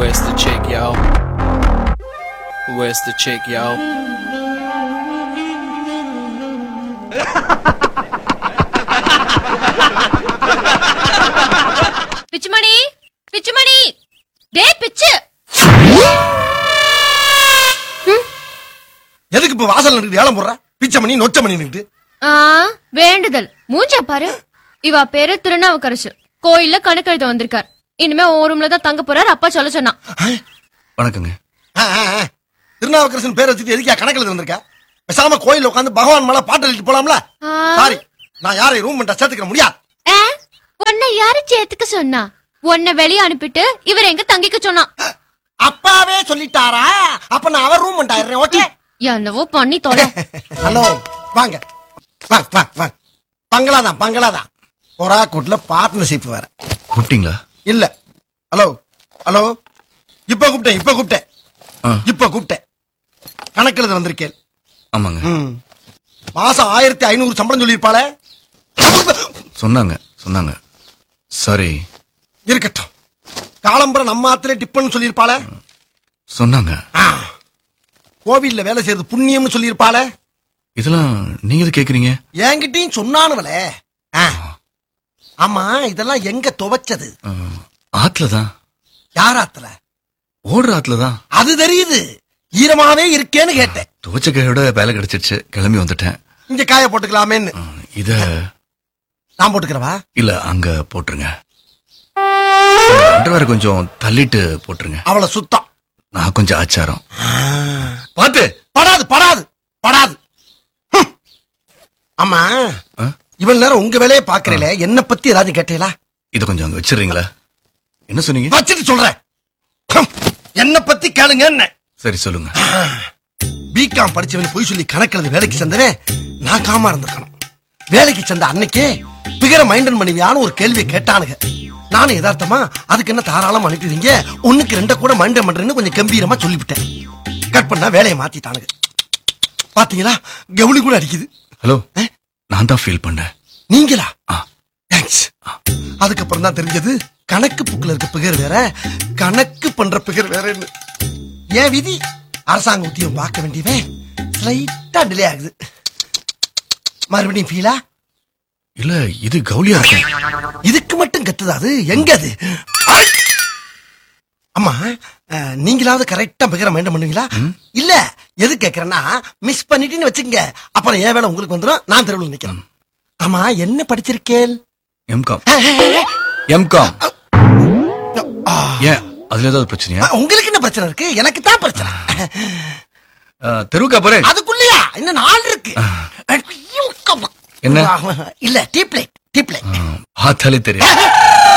Where's the chick, yo? Where's the chick, yo? Pichumani Pichumani டே பிச்சு எதுக்கு இப்ப வாசல் நின்று ஏலம் போடுற பிச்சை மணி நொச்ச மணி நின்று ஆ வேண்டுதல் மூஞ்ச பாரு இவா பேரு திருநாவுக்கரசு கோயில்ல கணக்கெழுத வந்திருக்கார் இனிமே உன் ரூம்ல தான் தங்க போறார் அப்பா சொல்ல சொன்னான் வணக்கங்க திருநாவுக்கரசன் பேர் வச்சுட்டு எதுக்கா கணக்கில் வந்திருக்க பேசாம கோயில்ல உட்காந்து பகவான் மேல பாட்டு எழுதிட்டு போலாம்ல ஆ. சாரி நான் யாரையும் ரூம் பண்ண சேர்த்துக்க முடியாது ஆ, உன்னை யாரு சேர்த்துக்க சொன்னா உன்னை வெளிய அனுப்பிட்டு இவர் எங்க தங்கிக்க சொன்னான் அப்பாவே சொல்லிட்டாரா அப்ப நான் அவர் ரூம் பண்ணிட்டாரு ஓகே என்னவோ பண்ணி தொலை ஹலோ வாங்க வாங்க வாங்க வாங்க பங்களா தான் பங்களா தான் பொறா கூட்டுல பார்ட்னர்ஷிப் வேற கூப்பிட்டீங்களா இல்ல ஹலோ ஹலோ இப்ப கூப்பிட்டேன் இப்ப கூப்பிட்டேன் ஆ. இப்ப கூப்பிட்டேன் கணக்கில் வந்திருக்கேன் ஆமாங்க ம். மாசம் ஆயிரத்தி ஐநூறு சம்பளம் சொல்லியிருப்பாளே சொன்னாங்க சொன்னாங்க சாரி இருக்கட்டும் காலம்பரம் நம்ம ஆத்துல டிப்பன் சொல்லியிருப்பாளே சொன்னாங்க ஆ. கோவில்ல வேலை செய்யறது புண்ணியம்னு சொல்லியிருப்பாளே இதெல்லாம் நீங்க எது கேக்குறீங்க என்கிட்டயும் சொன்னானுவலே ஆ. ஆமா இதெல்லாம் எங்க துவைச்சது அஹ், ஆத்துல தான் யார் ஆத்துல ஓடுற ஆத்துல தான் அது தெரியுது ஈரமாவே இருக்கேன்னு கேட்டேன் துவச்ச கையோட வேலை கிடைச்சிருச்சு கிளம்பி வந்துட்டேன் இங்க காய போட்டுக்கலாமேன்னு அஹ், இத நான் போட்டுக்கிறவா இல்ல அங்க போட்டுருங்க வேற கொஞ்சம் தள்ளிட்டு போட்டுருங்க அவளை சுத்தம் நான் கொஞ்சம் ஆச்சாரம் பாத்து படாது படாது படாது ஹம். ஆமா ஆ? இவ்வளவு நேரம் உங்க வேலையை பாக்குறீல என்ன பத்தி ஏதாவது கேட்டீங்களா இத கொஞ்சம் அங்க வச்சிடுறீங்களா என்ன சொன்னீங்க வச்சுட்டு சொல்றேன் ஹம். என்ன பத்தி கேளுங்க என்ன சரி சொல்லுங்க பிகாம் படிச்சவன் பொய் சொல்லி கணக்கில் வேலைக்கு சேர்ந்தவன் நான் காமா இருந்திருக்கணும் வேலைக்கு சேர்ந்த அன்னைக்கே பிகர மைண்டன் மனைவியான ஒரு கேள்வியை கேட்டானுங்க நானும் யதார்த்தமா அதுக்கு என்ன தாராளமா அனுப்பிடுவீங்க ஒண்ணுக்கு ரெண்ட கூட மைண்டன் பண்றேன்னு கொஞ்சம் கம்பீரமா சொல்லிவிட்டேன் கட் பண்ணா வேலையை மாத்திட்டானுங்க பாத்தீங்களா கவுளி கூட அடிக்குது ஹலோ நான் தான் ஃபீல் பண்ணேன் நீங்களா ஆ. தேங்க்ஸ் அதுக்கப்புறம் தான் தெரிஞ்சது கணக்கு புக்கில் இருக்க பிகர் வேற கணக்கு பண்ற பிகர் வேறன்னு ஏன் விதி அரசாங்க உத்தியம் பார்க்க வேண்டியவன் ஸ்லைட்டா டிலே ஆகுது மறுபடியும் ஃபீலா இல்ல இது கவுலியா இருக்கும் இதுக்கு மட்டும் கத்துதா அது எங்க அது ஐ! அம்மா அஹ், நீங்களாவது கரெக்டா பிகர மைண்டம் பண்ணுவீங்களா இல்ல எது கேக்குறேன்னா மிஸ் பண்ணிட்டீங்கன்னு வச்சுக்கங்க அப்புறம் ஏன் வேலை உங்களுக்கு வந்துடும் நான் தெருவில் நிக்கிறேன் ஆமா என்ன படிச்சிருக்கேன் எம்காம் எம்காம் ஏன் அதுல ஏதாவது பிரச்சனையா அஹ், உங்களுக்கு என்ன பிரச்சனை இருக்கு எனக்கு தான் பிரச்சனை அஹ், தெருவுக்கா போறேன் அதுக்குள்ளயா இன்னும் நாள் இருக்கு என்ன? இல்ல டீப்லைட் டீப்லைட் பார்த்தாலே தெரியும்